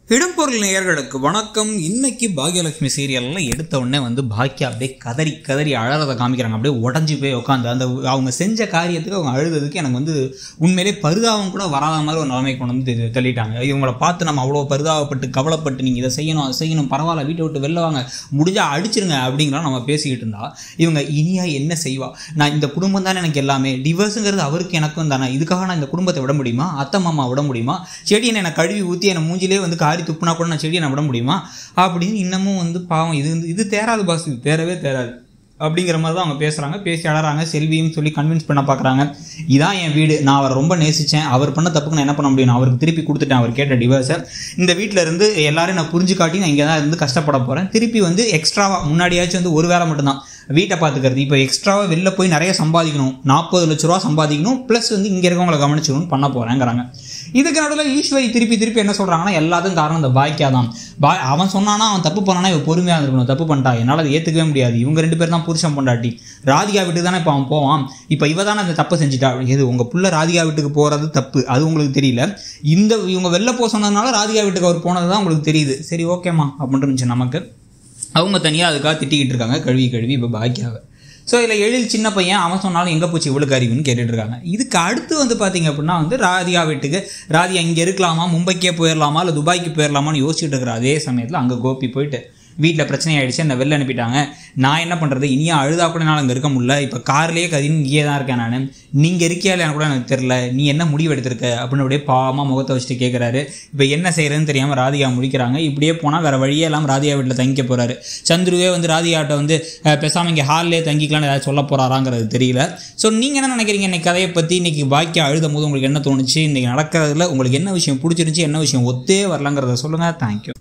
இடம்பொருள் நேயர்களுக்கு வணக்கம் இன்னைக்கு பாக்யலட்சுமி சீரியல்ல எடுத்த உடனே வந்து பாக்கியா அப்படியே கதறி கதறி அழறதை காமிக்கிறாங்க அப்படியே உடஞ்சி போய் உட்காந்து அந்த அவங்க செஞ்ச காரியத்துக்கு அவங்க அழுததுக்கு எனக்கு வந்து உண்மையிலே பரிதாபம் கூட வராத மாதிரி ஒரு நிலைமை கொண்டு வந்து தெ- தள்ளிட்டாங்க இவங்கள பார்த்து நம்ம அவ்வளோ பரிதாபப்பட்டு கவலைப்பட்டு நீங்கள் இதை செய்யணும் அதை செய்யணும் பரவாயில்ல வீட்டை விட்டு வெளில வாங்க முடிஞ்சா அடிச்சிருங்க அப்படிங்கலாம் நம்ம பேசிக்கிட்டு இருந்தா இவங்க இனியா என்ன செய்வா நான் இந்த குடும்பம் தானே எனக்கு எல்லாமே டிவோர்ஸுங்கிறது அவருக்கு எனக்கும் தானே இதுக்காக நான் இந்த குடும்பத்தை விட முடியுமா அத்தை மாமா விட முடியுமா செடி என்னை கழுவி ஊற்றி என்னை மூஞ்சிலே வந்து காரி துப்புனா கூட நான் செடியை நான் விட முடியுமா அப்படின்னு இன்னமும் வந்து பாவம் இது வந்து இது தேராது பாஸ் இது தேரவே தேராது அப்படிங்கிற மாதிரி தான் அவங்க பேசுகிறாங்க பேசி அழறாங்க செல்வியும் சொல்லி கன்வின்ஸ் பண்ண பார்க்குறாங்க இதான் என் வீடு நான் அவரை ரொம்ப நேசித்தேன் அவர் பண்ண தப்புக்கு நான் என்ன பண்ண முடியும் நான் அவருக்கு திருப்பி கொடுத்துட்டேன் அவர் கேட்ட டிவோர்ஸை இந்த வீட்டில் இருந்து எல்லாரும் நான் புரிஞ்சு காட்டி நான் இங்கே தான் இருந்து கஷ்டப்பட போகிறேன் திருப்பி வந்து எக்ஸ்ட்ராவாக முன்னாடியாச்சும் வந்து ஒரு வேலை மட்டும்தான் வீட்டை பார்த்துக்கிறது இப்போ எக்ஸ்ட்ராவாக வெளில போய் நிறைய சம்பாதிக்கணும் நாற்பது லட்ச ரூபா சம்பாதிக்கணும் ப்ளஸ் வந்து இங்கே இருக்கவங்களை கவனிச்சுக்கணும்னு பண்ண போகிறேங்கிறாங்க இதுக்கு நடுவில் ஈஸ்வரி திருப்பி திருப்பி என்ன சொல்கிறாங்கன்னா எல்லாத்துக்கும் காரணம் இந்த பாக்கியா தான் பா அவன் சொன்னானா அவன் தப்பு பண்ணானா இவன் பொறுமையாக இருக்கணும் தப்பு பண்ணிட்டா என்னால் அதை ஏற்றுக்கவே முடியாது இவங்க ரெண்டு பேர் தான் புருஷன் பொண்டாட்டி ராதிகா வீட்டுக்கு தானே இப்போ அவன் போவான் இப்போ இவ தானே அந்த தப்பை செஞ்சுட்டா இது உங்கள் புள்ள ராதிகா வீட்டுக்கு போகிறது தப்பு அது உங்களுக்கு தெரியல இந்த இவங்க வெளில போக சொன்னதுனால ராதிகா வீட்டுக்கு அவர் போனது தான் உங்களுக்கு தெரியுது சரி ஓகேம்மா அப்படின்ட்டு இருந்துச்சு நமக்கு அவங்க தனியாக அதுக்காக திட்டிக்கிட்டு இருக்காங்க கழுவி கழுவி இப்போ பாக்கியாவை ஸோ இதில் எழில் சின்ன பையன் அவன் சொன்னாலும் எங்கே போச்சு இவ்வளோ அறிவுன்னு கேட்டுட்டு இருக்காங்க இதுக்கு அடுத்து வந்து பார்த்தீங்க அப்படின்னா வந்து ராதிகா வீட்டுக்கு ராதிகா இங்கே இருக்கலாமா மும்பைக்கே போயிடலாமா இல்லை துபாய்க்கு போயிடலாமான்னு யோசிச்சுட்டு இருக்கிற அதே சமயத்தில் அங்கே கோபி போயிட்டு வீட்டில் பிரச்சனை ஆயிடுச்சு என்னை வெளில அனுப்பிட்டாங்க நான் என்ன பண்ணுறது இனியா அழுதா கூட என்னால் அங்கே இருக்க முடியல இப்போ கார்லேயே கதின்னு இங்கே தான் இருக்கேன் நான் நீங்கள் இருக்கியா இல்லையா கூட எனக்கு தெரில நீ என்ன முடிவு எடுத்திருக்க அப்படின்னு அப்படியே பாவமாக முகத்தை வச்சுட்டு கேட்குறாரு இப்போ என்ன செய்யறதுன்னு தெரியாமல் ராதிகா முடிக்கிறாங்க இப்படியே போனால் வேறு வழியே இல்லாமல் ராதிகா வீட்டில் தங்கிக்க போகிறாரு சந்துருவே வந்து ராதிகாட்ட வந்து அஹ், பேசாம இங்கே ஹால்லே தங்கிக்கலாம்னு ஏதாவது சொல்ல போகிறாராங்கிறது தெரியல ஸோ நீங்கள் என்ன நினைக்கிறீங்க இன்னைக்கு கதையை பற்றி இன்னைக்கு பாக்கியா அழுதும் போது உங்களுக்கு என்ன தோணுச்சு இன்னைக்கு நடக்கிறதுல உங்களுக்கு என்ன விஷயம் பிடிச்சிருந்துச்சு என்ன விஷயம் ஒத்தே வரலங்கிறத சொல்லுங்கள் தேங்க்யூ